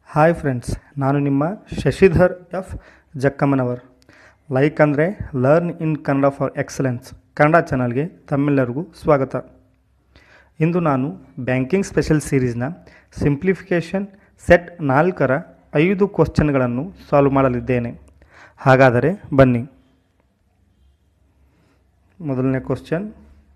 hi friends ನಾನು ನಿಮ್ಮ Shashidhar F Jakkammanavar like ಅಂದರೆ learn in Kannada for excellence Kannada ಚಾನಲ್ಗೆ ತಮ್ಮೆಲ್ಲರಿಗೂ ಸ್ವಾಗತ ಇಂದು ನಾನು ಬ್ಯಾಂಕಿಂಗ್ ಸ್ಪೆಷಲ್ ಸೀರೀಸ್ನ ಸಿಂಪ್ಲಿಫಿಕೇಷನ್ ಸೆಟ್ ನಾಲ್ಕರ ಐದು ಕ್ವಶನ್ಗಳನ್ನು ಸಾಲ್ವ್ ಮಾಡಲಿದ್ದೇನೆ ಹಾಗಾದರೆ ಬನ್ನಿ ಮೊದಲನೇ question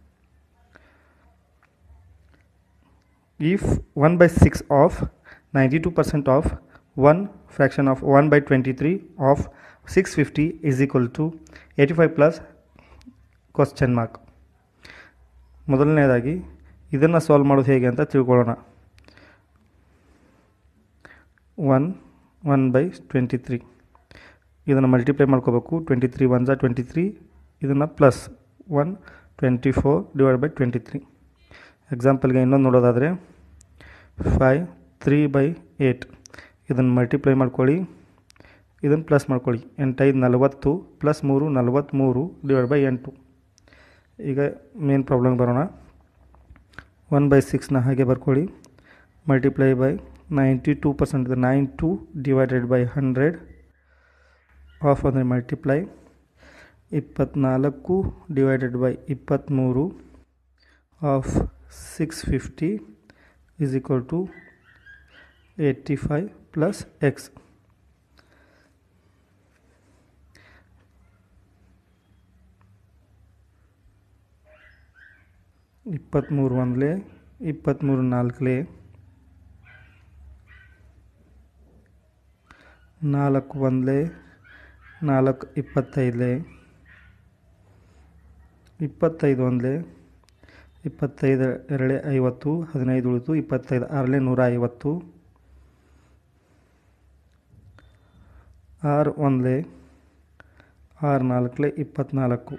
if 1 by 6 of 92% of 1 fraction of 1 by 23 of 650 is equal to 85 plus question mark ಮೊದಲನೇದಾಗಿ ಇದನ್ನು ಸಾಲ್ವ್ ಮಾಡೋದು ಹೇಗೆ ಅಂತ ತಿಳ್ಕೊಳ್ಳೋಣ one one by twenty three ಇದನ್ನು ಮಲ್ಟಿಪ್ಲೈ ಮಾಡ್ಕೋಬೇಕು ಟ್ವೆಂಟಿ ತ್ರೀ ಒನ್ ಜಾ ಟ್ವೆಂಟಿ ತ್ರೀ ಇದನ್ನು plus one twenty four divide by twenty three ಎಕ್ಸಾಂಪಲ್ಗೆ ಇನ್ನೊಂದು ನೋಡೋದಾದರೆ ಫೈವ್ ತ್ರೀ ಬೈ ಏಯ್ಟ್ ಇದನ್ನು ಮಲ್ಟಿಪ್ಲೈ ಮಾಡ್ಕೊಳ್ಳಿ ಇದನ್ನು ಪ್ಲಸ್ ಮಾಡ್ಕೊಳ್ಳಿ ಎಂಟೈದು ನಲವತ್ತು ಪ್ಲಸ್ ಮೂರು ನಲವತ್ತ್ಮೂರು ಡಿವೈಡ್ ಬೈ ಎಂಟು ಈಗ ಮೇನ್ ಪ್ರಾಬ್ಲಮ್ ಬರೋಣ ಒನ್ ಬೈ ಸಿಕ್ಸ್ನ ಹಾಗೆ ಬರ್ಕೊಳ್ಳಿ multiply by ninety two percent ಇದೆ nine two divided by hundred of ಅಂದರೆ ಮಲ್ಟಿಪ್ಲೈ ಇಪ್ಪತ್ತ್ನಾಲ್ಕು ಡಿವೈಡೆಡ್ ಬೈ ಇಪ್ಪತ್ತ್ಮೂರು of six fifty is equal to 85 plus x ಇಪ್ಪತ್ತ್ಮೂರು ಒಂದಲೇ ಇಪ್ಪತ್ತ್ಮೂರು ನಾಲ್ಕಲೇ ನಾಲ್ಕು ಒಂದಲೇ ನಾಲ್ಕು ಇಪ್ಪತ್ತೈದಲೇ ಇಪ್ಪತ್ತೈದು ಒಂದಲೇ ಇಪ್ಪತ್ತೈದು ಎರಡೇ ಐವತ್ತು ಹದಿನೈದು ಉಳಿತು ಇಪ್ಪತ್ತೈದು ಆರಲೇ ನೂರ ಐವತ್ತು ಆರು ಒಂದಲೇ ಆರು ನಾಲ್ಕಲೇ ಇಪ್ಪತ್ತ್ನಾಲ್ಕು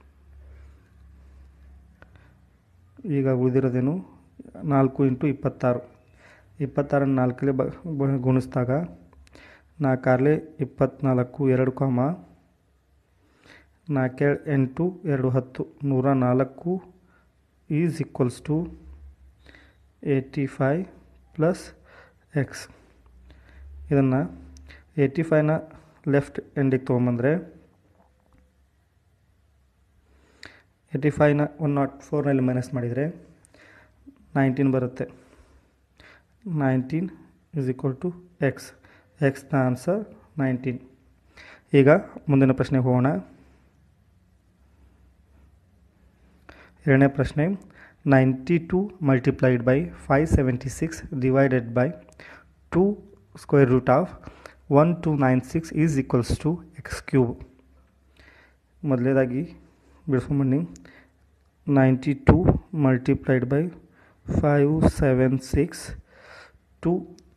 ಈಗ ಉಳಿದಿರೋದೇನು ನಾಲ್ಕು ಇಂಟು ಇಪ್ಪತ್ತಾರು ಇಪ್ಪತ್ತಾರನ್ನು ನಾಲ್ಕಲೇ ಬ ಬ- ಗುಣಿಸಿದಾಗ ನಾಲ್ಕಾರಲೇ ಇಪ್ಪತ್ತ್ನಾಲ್ಕು ಎರಡು ಕಾಮ ನಾಲ್ಕೇಳು ಎಂಟು ಎರಡು ಹತ್ತು ನೂರ ನಾಲ್ಕು is equals to eighty five plus X ಇದನ್ನು ಏಯ್ಟಿ ಫೈವ್ನ ಲೆಫ್ಟ್ ಎಂಡಿಗೆ ತೊಗೊಂಬಂದರೆ ಏಯ್ಟಿ ಫೈವ್ನ ಒನ್ ನಾಟ್ ಫೋರ್ನಲ್ಲಿ ಮೈನಸ್ ಮಾಡಿದರೆ ನೈನ್ಟೀನ್ ಬರುತ್ತೆ nineteen is equal to X ಎಕ್ಸ್ನ ಆನ್ಸರ್ ನೈನ್ಟೀನ್ ಈಗ ಮುಂದಿನ ಪ್ರಶ್ನೆಗೆ ಹೋಗೋಣ ಎರಡನೇ ಪ್ರಶ್ನೆ ninety two multiplied by five seventy six divided by two square root of one two nine six is equals to X cube ಮೊದಲೇದಾಗಿ ಬಿಡಿಸ್ಕೊಂಬನ್ನಿ ninety two multiplied by five seven six two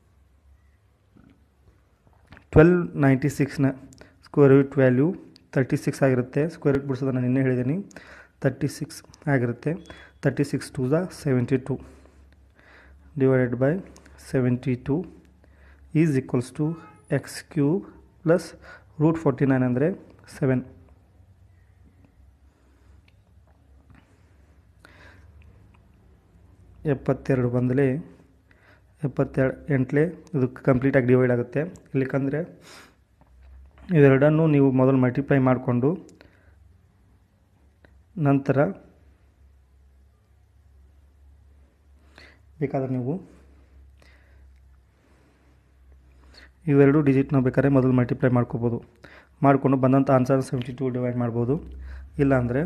twelve ninety ಸಿಕ್ಸ್ನ square root value thirty six ಆಗಿರುತ್ತೆ square root ಬಿಡಿಸೋದನ್ನು ನಿನ್ನೆ ಹೇಳಿದ್ದೀನಿ thirty six ಆಗಿರುತ್ತೆ thirty six two ಝ seventy two divided by seventy two is equals to X cube plus root forty nine ಅಂದರೆ seven ಎಪ್ಪತ್ತೆರಡು ಬಂದಲೇ ಎಪ್ಪತ್ತೆರಡು ಎಂಟ್ಲೆ ಇದು ಕಂಪ್ಲೀಟಾಗಿ ಡಿವೈಡ್ ಆಗುತ್ತೆ ಇಲ್ಲಿಕಂದರೆ ಇವೆರಡನ್ನು ನೀವು ಮೊದಲು ಮಲ್ಟಿಪ್ಲೈ ಮಾಡಿಕೊಂಡು ನಂತರ ಬೇಕಾದರೆ ನೀವು ಇವೆರಡು ಡಿಜಿಟ್ನ ಬೇಕಾದ್ರೆ ಮೊದಲು ಮಲ್ಟಿಪ್ಲೈ ಮಾಡ್ಕೋಬೋದು ಮಾಡಿಕೊಂಡು ಬಂದಂಥ ಆನ್ಸರ್ ಸೆವೆಂಟಿ ಟು ಡಿವೈಡ್ ಮಾಡ್ಬೋದು ಇಲ್ಲಾಂದರೆ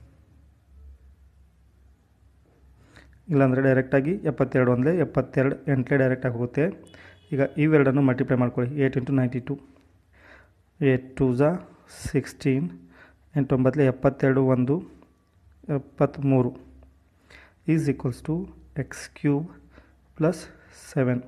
ಇಲ್ಲಾಂದರೆ ಡೈರೆಕ್ಟಾಗಿ ಎಪ್ಪತ್ತೆರಡು ಒಂದಲೇ ಎಪ್ಪತ್ತೆರಡು ಎಂಟ್ಲೆ ಡೈರೆಕ್ಟಾಗಿ ಹೋಗುತ್ತೆ ಈಗ ಇವೆರಡನ್ನು ಮಲ್ಟಿಪ್ಲೈ ಮಾಡ್ಕೊಳ್ಳಿ eight into ninety two eight two ಝಾ ಸಿಕ್ಸ್ಟೀನ್ ಎಂಟೊಂಬತ್ತಲೆ ಎಪ್ಪತ್ತೆರಡು ಒಂದು ಎಪ್ಪತ್ತ್ಮೂರು is equals to X cube plus seven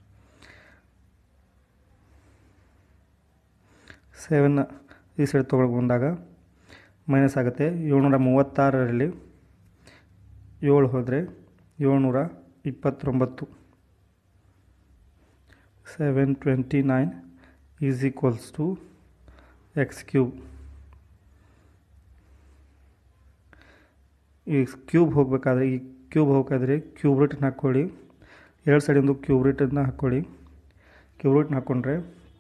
seven ಈ ಸೈಡ್ ತೊಗೊಳಕ್ಕೆ ಬಂದಾಗ ಮೈನಸ್ ಆಗುತ್ತೆ ಏಳ್ನೂರ ಮೂವತ್ತಾರರಲ್ಲಿ ಏಳು ಹೋದರೆ ಏಳ್ನೂರ ಇಪ್ಪತ್ತೊಂಬತ್ತು seven twenty nine is equals to X cube ಈ ಕ್ಯೂಬ್ ಹೋಗಬೇಕಾದ್ರೆ ಈ ಕ್ಯೂಬ್ ಹೋಗಬೇಕಾದ್ರೆ ಕ್ಯೂಬ್ ರೂಟನ್ನು ಹಾಕ್ಕೊಳ್ಳಿ ಎರಡು ಸೈಡಿಂದು ಕ್ಯೂಬ್ ರೂಟನ್ನು ಹಾಕ್ಕೊಳ್ಳಿ ಕ್ಯೂಬ್ ರೂಟ್ನ ಹಾಕ್ಕೊಂಡ್ರೆ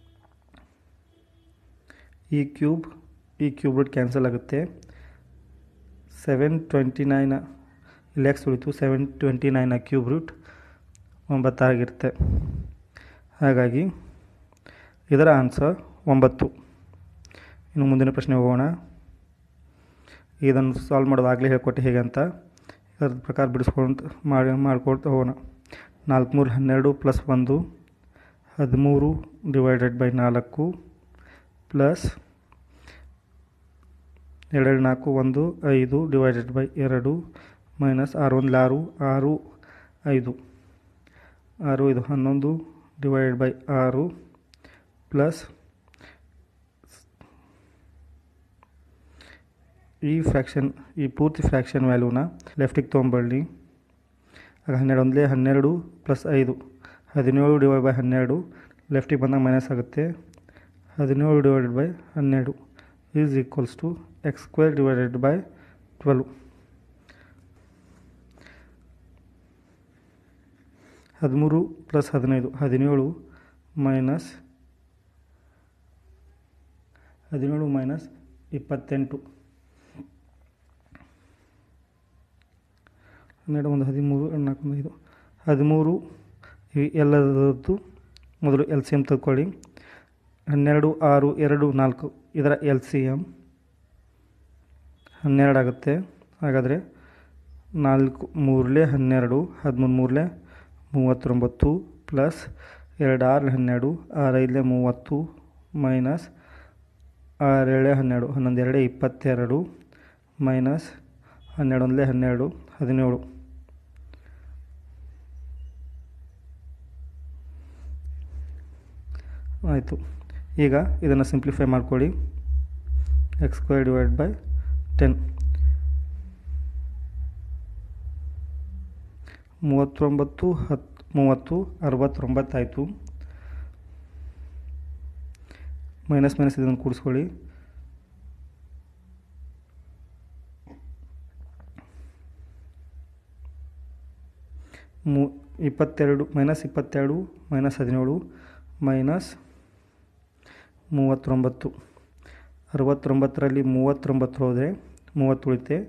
ಈ ಕ್ಯೂಬ್ ಈ ಕ್ಯೂಬ್ ರೂಟ್ ಕ್ಯಾನ್ಸಲ್ ಆಗುತ್ತೆ ಸೆವೆನ್ ಟ್ವೆಂಟಿ ನೈನ್ ಇಲ್ಲಿ ಎಕ್ಸ್ ಉಳಿತು ಸೆವೆನ್ ಟ್ವೆಂಟಿ ನೈನ ಕ್ಯೂಬ್ ರೂಟ್ ಒಂಬತ್ತಾಗಿರುತ್ತೆ ಹಾಗಾಗಿ ಇದರ ಆನ್ಸರ್ ಒಂಬತ್ತು ಇನ್ನು ಮುಂದಿನ ಪ್ರಶ್ನೆ ಹೋಗೋಣ ಇದನ್ನು ಸಾಲ್ವ್ ಮಾಡೋದಾಗಲೇ ಹೇಳ್ಕೊಟ್ಟೆ ಹೇಗೆ ಅಂತ ಇದರ ಪ್ರಕಾರ ಬಿಡಿಸ್ಕೊಂಡು ಮಾಡಿ ಮಾಡ್ಕೊಳ್ತಾ ಹೋಗೋಣ ನಾಲ್ಕು ಮೂರು ಹನ್ನೆರಡು ಪ್ಲಸ್ ಒಂದು ಹದಿಮೂರು ಡಿವೈಡೆಡ್ ಬೈ ನಾಲ್ಕು ಪ್ಲಸ್ ಎರಡು ನಾಲ್ಕು ಒಂದು ಐದು ಡಿವೈಡೆಡ್ ಬೈ ಎರಡು ಮೈನಸ್ ಆರು ಒಂದು ಆರು ಆರು ಐದು ಆರು ಇದು ಹನ್ನೊಂದು ಡಿವೈಡೆಡ್ ಬೈ ಆರು ಪ್ಲಸ್ ಈ ಫ್ರ್ಯಾಕ್ಷನ್ ಈ ಪೂರ್ತಿ ಫ್ರ್ಯಾಕ್ಷನ್ ವ್ಯಾಲ್ಯೂನ ಲೆಫ್ಟಿಗೆ ತೊಗೊಂಬಳ್ಳಿ ಆಗ ಹನ್ನೆರಡು ಒಂದಲೇ ಹನ್ನೆರಡು ಪ್ಲಸ್ ಐದು ಹದಿನೇಳು ಡಿವೈಡ್ ಬೈ ಹನ್ನೆರಡು ಲೆಫ್ಟಿಗೆ ಬಂದಾಗ ಮೈನಸ್ ಆಗುತ್ತೆ ಹದಿನೇಳು ಡಿವೈಡೆಡ್ ಬೈ ಹನ್ನೆರಡು is equals to X square divided by twelve ಹದಿಮೂರು ಪ್ಲಸ್ ಹದಿನೈದು ಹದಿನೇಳು ಮೈನಸ್ ಹದಿನೇಳು ಮೈನಸ್ ಇಪ್ಪತ್ತೆಂಟು ಹನ್ನೆರಡು ಒಂದು ಹದಿಮೂರು ಎರಡು ನಾಲ್ಕು ಒಂದು ಐದು ಹದಿಮೂರು ಈ ಎಲ್ಲದರದ್ದು ಮೊದಲು ಎಲ್ ಸಿ ಎಮ್ ತಗೊಳ್ಳಿ ಹನ್ನೆರಡು ಆರು ಎರಡು ನಾಲ್ಕು ಇದರ ಎಲ್ ಸಿ ಎಮ್ ಹನ್ನೆರಡು ಆಗುತ್ತೆ ಹಾಗಾದರೆ ನಾಲ್ಕು ಮೂರಲೇ ಹನ್ನೆರಡು ಹದಿಮೂರು ಮೂರಲೇ ಮೂವತ್ತೊಂಬತ್ತು ಪ್ಲಸ್ ಎರಡು ಆರು ಹನ್ನೆರಡು ಆರೈದಲೇ ಮೂವತ್ತು ಮೈನಸ್ ಆರೇಳೆ ಹನ್ನೆರಡು ಹನ್ನೊಂದು ಎರಡೇ ಇಪ್ಪತ್ತೆರಡು ಮೈನಸ್ ಹನ್ನೆರಡು ಒಂದಲೇ ಹನ್ನೆರಡು ಹದಿನೇಳು ಆಯಿತು ಈಗ ಇದನ್ನು ಸಿಂಪ್ಲಿಫೈ ಮಾಡ್ಕೊಳ್ಳಿ X square divide by ten ಮೂವತ್ತೊಂಬತ್ತು ಹತ್ತು ಮೂವತ್ತು ಅರವತ್ತೊಂಬತ್ತಾಯಿತು ಮೈನಸ್ ಮೈನಸ್ ಇದನ್ನು ಕೂಡಿಸ್ಕೊಳ್ಳಿ ಮೂ ಇಪ್ಪತ್ತೆರಡು ಮೈನಸ್ ಇಪ್ಪತ್ತೆರಡು ಮೈನಸ್ ಹದಿನೇಳು ಮೈನಸ್ ಮೂವತ್ತೊಂಬತ್ತು ಅರವತ್ತೊಂಬತ್ತರಲ್ಲಿ ಮೂವತ್ತೊಂಬತ್ತು ಹೋದರೆ ಮೂವತ್ತು ಉಳಿತೆ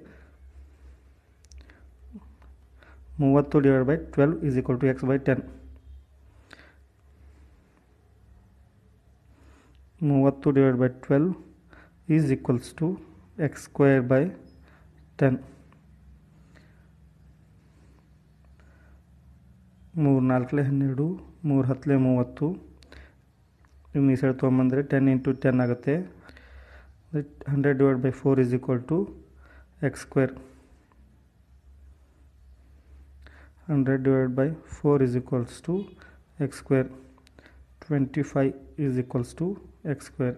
ಮೂವತ್ತು divide by twelve is equal to X by ten ಮೂವತ್ತು divide by twelve is equals to X square by ten ಮೂರು ನಾಲ್ಕಲೆ ಹನ್ನೆರಡು ಮೂರು ಹತ್ತಲೆ ಮೂವತ್ತು ಇನ್ನು ಈ ಸೈಡ್ ತೊಗೊಂಬಂದರೆ ಟೆನ್ ಇಂಟು ಟೆನ್ ಆಗುತ್ತೆ hundred divide by four is equal to X square hundred divide by four is equals to X square twenty five is equals to X square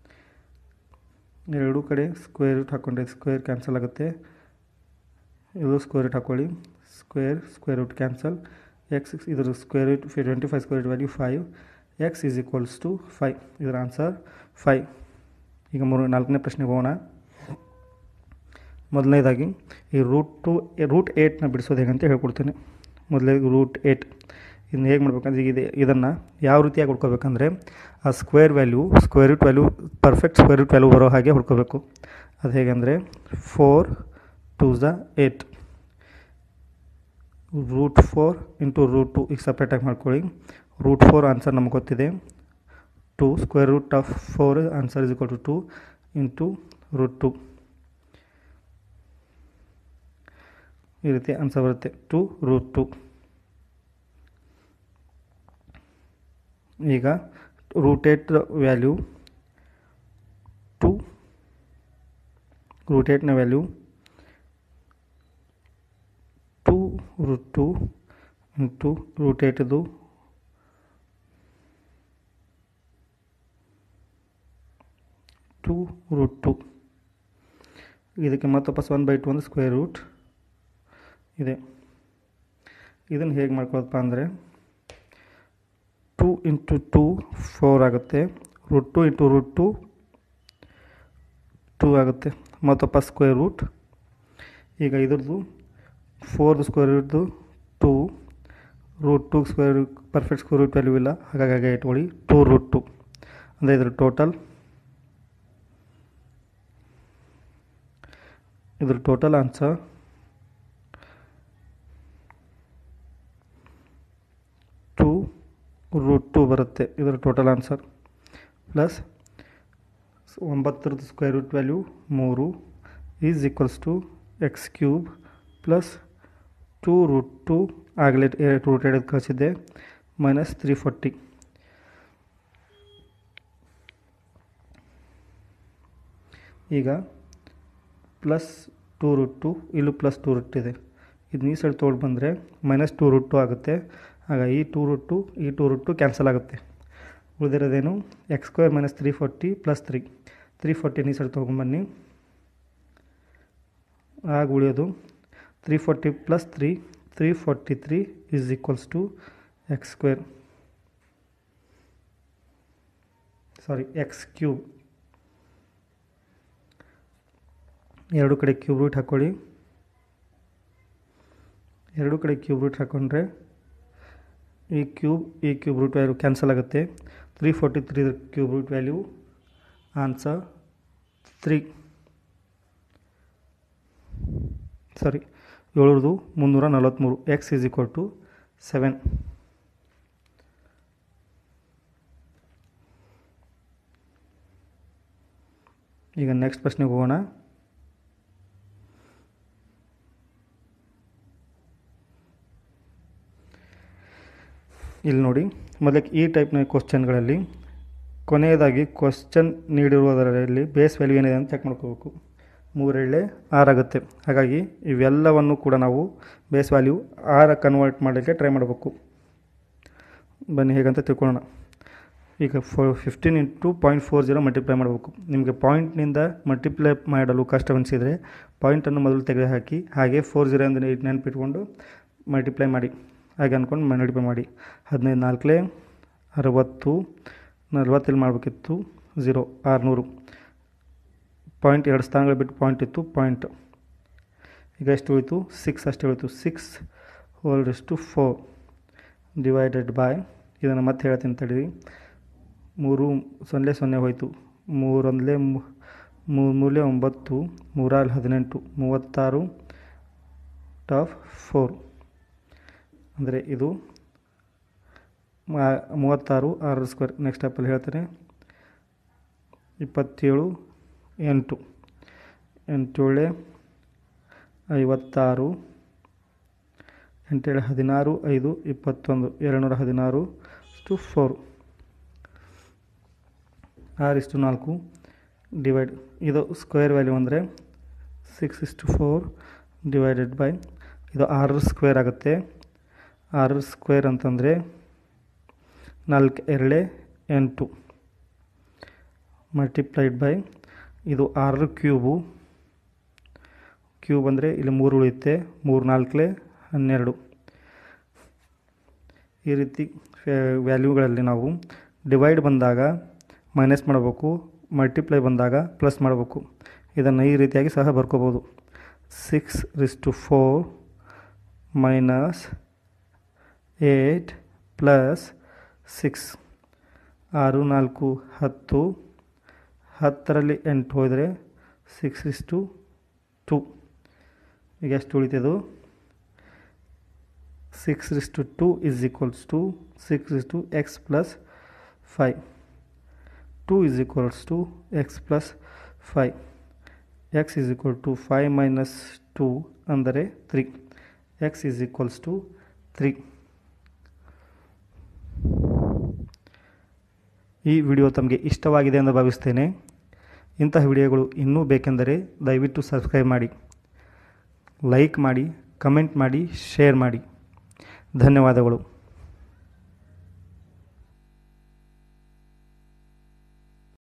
ಎರಡೂ ಕಡೆ ಸ್ಕ್ವೇರ್ ರೂಟ್ ಹಾಕ್ಕೊಂಡ್ರೆ square cancel ಆಗುತ್ತೆ ಇದು square root ಹಾಕ್ಕೊಳ್ಳಿ square square root cancel X ಇದ್ರ square root twenty five square root value five X is equals to five ಇದರ answer five ಈಗ ಮೂರು ನಾಲ್ಕನೇ ಪ್ರಶ್ನೆಗೆ ಹೋಗೋಣ ಮೊದಲನೇದಾಗಿ ಈ ರೂಟ್ ಟು ರೂಟ್ ಏಟ್ನ ಬಿಡಿಸೋದು ಹೇಗಂತ ಹೇಳ್ಕೊಡ್ತೇನೆ ಮೊದಲೇ ರೂಟ್ ಏಟ್ ಇದನ್ನ ಹೇಗೆ ಮಾಡ್ಬೇಕಂದ್ರೆ ಈಗ ಇದೆ ಇದನ್ನು ಯಾವ ರೀತಿಯಾಗಿ ಹುಡ್ಕೋಬೇಕಂದ್ರೆ ಆ square value square root value perfect square root value ಬರೋ ಹಾಗೆ ಹುಡ್ಕೋಬೇಕು ಅದು ಹೇಗೆಂದರೆ ಫೋರ್ ಟೂ ಝ eight root four into root two ಈಗ ಸಪ್ರೇಟಾಗಿ ಮಾಡ್ಕೊಳ್ಳಿ ರೂಟ್ ಫೋರ್ ಆನ್ಸರ್ ನಮ್ಗೆ ಗೊತ್ತಿದೆ two square root of four answer is equal to two into root two ಈ ರೀತಿ ಆನ್ಸರ್ ಬರುತ್ತೆ ಟು ರೂಟ್ ಟು ಈಗ root eight value two root ಏಟ್ನ value two root two into root ಏಟ್ದು to root two ಇದಕ್ಕೆ ಮತ್ತೆ ವಾಪಸ್ one by two ಅಂದರೆ ಸ್ಕ್ವೇರ್ ರೂಟ್ ಇದೆ ಇದನ್ನು ಹೇಗೆ ಮಾಡ್ಕೊಳ್ಳೋದಪ್ಪ ಅಂದರೆ ಟು ಇಂಟು ಟು ಫೋರ್ ಆಗುತ್ತೆ root two into root two two ಆಗುತ್ತೆ ಮತ್ತಪ್ಪ ಸ್ಕ್ವೇರ್ ರೂಟ್ ಈಗ ಇದ್ರದ್ದು ಫೋರ್ದು ಸ್ಕ್ವೇರ್ ರೂಟ್ದು two root two square perfect square root value ಇಲ್ಲ ಹಾಗಾಗಿ ಹಾಗೆ ಇಟ್ಕೊಳ್ಳಿ ಟೂ ರೂಟ್ ಟು ಅಂದರೆ ಇದ್ರ ಟೋಟಲ್ ಇದ್ರ total answer two root two ಬರುತ್ತೆ ಇದರ ಟೋಟಲ್ ಆನ್ಸರ್ ಪ್ಲಸ್ ಒಂಬತ್ತರದ್ದು ಸ್ಕ್ವೇರ್ ರೂಟ್ ವ್ಯಾಲ್ಯೂ ಮೂರು is equals to X cube plus two root two ಆಗಲೇ ರೂಟ್ ಎರಡು ಕಳಿಸಿದ್ದೆ ಮೈನಸ್ ತ್ರೀ ಫೋರ್ಟಿ ಈಗ ಪ್ಲಸ್ ಟೂ ರೂಟ್ ಟು ಇಲ್ಲೂ ಪ್ಲಸ್ ಟೂ ರೂಟ್ ಇದೆ ಇದನ್ನ ಈ ಸೈಡ್ ತೊಗೊಂಡು ಬಂದರೆ ಮೈನಸ್ ಟೂ ರೂಟ್ ಟು ಆಗುತ್ತೆ ಆಗ ಈ ಟೂ ರೂಟ್ ಟು ಈ ಟೂ ರೂಟ್ ಟು ಕ್ಯಾನ್ಸಲ್ ಆಗುತ್ತೆ ಉಳಿದಿರೋದೇನು X square minus three forty plus three three ಫೋರ್ಟಿನ ಈ ಸೈಡ್ ತೊಗೊಂಬನ್ನಿ ಆಗ ಉಳಿಯೋದು three forty plus three three forty three is equals to X square sorry X cube ಎರಡು ಕಡೆ ಕ್ಯೂಬ್ ರೂಟ್ ಹಾಕ್ಕೊಳ್ಳಿ ಎರಡು ಕಡೆ ಕ್ಯೂಬ್ ರೂಟ್ ಹಾಕ್ಕೊಂಡ್ರೆ ಈ ಕ್ಯೂಬ್ ಈ ಕ್ಯೂಬ್ ರೂಟ್ ವ್ಯಾಲ್ಯೂ ಕ್ಯಾನ್ಸಲ್ ಆಗುತ್ತೆ three forty three cube root value answer three sorry ಏಳರದು ಮುನ್ನೂರ ನಲವತ್ತ್ಮೂರು X is equal to seven ಈಗ ನೆಕ್ಸ್ಟ್ ಪ್ರಶ್ನೆಗೆ ಹೋಗೋಣ ಇಲ್ಲಿ ನೋಡಿ ಮೊದಲಕ್ಕೆ ಈ ಟೈಪ್ನ ಕ್ವಶನ್ಗಳಲ್ಲಿ ಕೊನೆಯದಾಗಿ ಕ್ವಶನ್ ನೀಡಿರುವುದರಲ್ಲಿ ಬೇಸ್ ವ್ಯಾಲ್ಯೂ ಏನಿದೆ ಅಂತ ಚೆಕ್ ಮಾಡ್ಕೋಬೇಕು ಮೂರೆಳ್ಳೆ ಆರಾಗುತ್ತೆ ಹಾಗಾಗಿ ಇವೆಲ್ಲವನ್ನು ಕೂಡ ನಾವು ಬೇಸ್ ವ್ಯಾಲ್ಯೂ ಆರ ಕನ್ವರ್ಟ್ ಮಾಡಲಿಕ್ಕೆ ಟ್ರೈ ಮಾಡಬೇಕು ಬನ್ನಿ ಹೇಗಂತ ತಿಳ್ಕೊಳ್ಳೋಣ ಈಗ four fifteen into point four zero multiply ಮಾಡಬೇಕು ನಿಮಗೆ ಪಾಯಿಂಟ್ನಿಂದ ಮಲ್ಟಿಪ್ಲೈ ಮಾಡಲು ಕಷ್ಟವೆನಿಸಿದರೆ ಪಾಯಿಂಟನ್ನು ಮೊದಲು ತೆಗೆದುಹಾಕಿ ಹಾಗೆ ಫೋರ್ ಜೀರೋ ಅಂದರೆ ನೆನಪಿಟ್ಕೊಂಡು ಮಲ್ಟಿಪ್ಲೈ ಮಾಡಿ ಹಾಗೆ ಅಂದ್ಕೊಂಡು ಮಲ್ಟಿಪ್ಲೈ ಮಾಡಿ ಹದಿನೈದು ನಾಲ್ಕಲೇ ಅರವತ್ತು ನಲ್ವತ್ತಲ್ಲಿ ಮಾಡಬೇಕಿತ್ತು ಝೀರೋ ಆರುನೂರು ಪಾಯಿಂಟ್ ಎರಡು ಸ್ಥಾನಗಳು ಬಿಟ್ಟು ಪಾಯಿಂಟ್ ಇತ್ತು ಪಾಯಿಂಟ್ ಈಗ ಎಷ್ಟು ಉಳಿತು ಸಿಕ್ಸ್ ಅಷ್ಟು ಉಳಿತು six whole two four divided by ಇದನ್ನು ಮತ್ತೆ ಹೇಳ್ತೀನಿ ತಡೀರಿ ಮೂರು ಸೊನ್ನೆ ಸೊನ್ನೆ ಹೋಯಿತು ಮೂರೊಂದಲೇ ಮೂರು ಮೂರಲೇ ಒಂಬತ್ತು ಮೂರಲ್ಲಿ ಹದಿನೆಂಟು ಮೂವತ್ತಾರು ಟಾಫ್ ಫೋರ್ ಅಂದರೆ ಇದು ಮೂವತ್ತಾರು ಆರು ಸ್ಕ್ವೇರ್ ನೆಕ್ಸ್ಟ್ ಸ್ಟೆಪ್ಪಲ್ಲಿ ಹೇಳ್ತಾರೆ ಇಪ್ಪತ್ತೇಳು ಎಂಟು ಎಂಟೇಳೆ ಐವತ್ತಾರು ಎಂಟೇಳು ಹದಿನಾರು ಐದು ಇಪ್ಪತ್ತೊಂದು ಎರಡುನೂರ ಹದಿನಾರು ಟು ಫೋರ್ ಆರು ಇಷ್ಟು ನಾಲ್ಕು ಡಿವೈಡ್ ಇದು ಸ್ಕ್ವೇರ್ ವ್ಯಾಲ್ಯೂ ಅಂದರೆ ಸಿಕ್ಸ್ ಇಷ್ಟು ಫೋರ್ ಡಿವೈಡೆಡ್ ಬೈ ಇದು ಆರು ಸ್ಕ್ವೇರ್ ಆಗುತ್ತೆ ಆರು ಸ್ಕ್ವೇರ್ ಅಂತಂದರೆ ನಾಲ್ಕು ಎರಡೇ ಎಂಟು ಮಲ್ಟಿಪ್ಲೈಡ್ ಬೈ ಇದು ಆರು ಕ್ಯೂಬು ಕ್ಯೂಬ್ ಅಂದರೆ ಇಲ್ಲಿ ಮೂರು ಉಳಿಯುತ್ತೆ ಮೂರು ನಾಲ್ಕಲೇ ಹನ್ನೆರಡು ಈ ರೀತಿ ವ್ಯಾಲ್ಯೂಗಳಲ್ಲಿ ನಾವು ಡಿವೈಡ್ ಬಂದಾಗ ಮೈನಸ್ ಮಾಡಬೇಕು ಮಲ್ಟಿಪ್ಲೈ ಬಂದಾಗ ಪ್ಲಸ್ ಮಾಡಬೇಕು ಇದನ್ನು ಈ ರೀತಿಯಾಗಿ ಸಹ ಬರ್ಕೋಬೋದು six raise to four minus eight plus six ಆರು ನಾಲ್ಕು ಹತ್ತು ಹತ್ತರಲ್ಲಿ ಎಂಟು ಹೋದರೆ ಸಿಕ್ಸ್ ಇಸ್ ಟು ಟು ಈಗ ಎಷ್ಟು ಉಳಿತದು six is two two is equals to six is two X plus five two is equals to X plus five X is equal to five minus two ಅಂದರೆ three X is equals to three ಈ video ತಮಗೆ ಇಷ್ಟವಾಗಿದೆ ಎಂದು ಭಾವಿಸ್ತೇನೆ ಇಂತಹ ವಿಡಿಯೋಗಳು ಇನ್ನೂ ಬೇಕೆಂದರೆ ದಯವಿಟ್ಟು ಸಬ್ಸ್ಕ್ರೈಬ್ ಮಾಡಿ ಲೈಕ್ ಮಾಡಿ ಕಮೆಂಟ್ ಮಾಡಿ ಶೇರ್ ಮಾಡಿ ಧನ್ಯವಾದಗಳು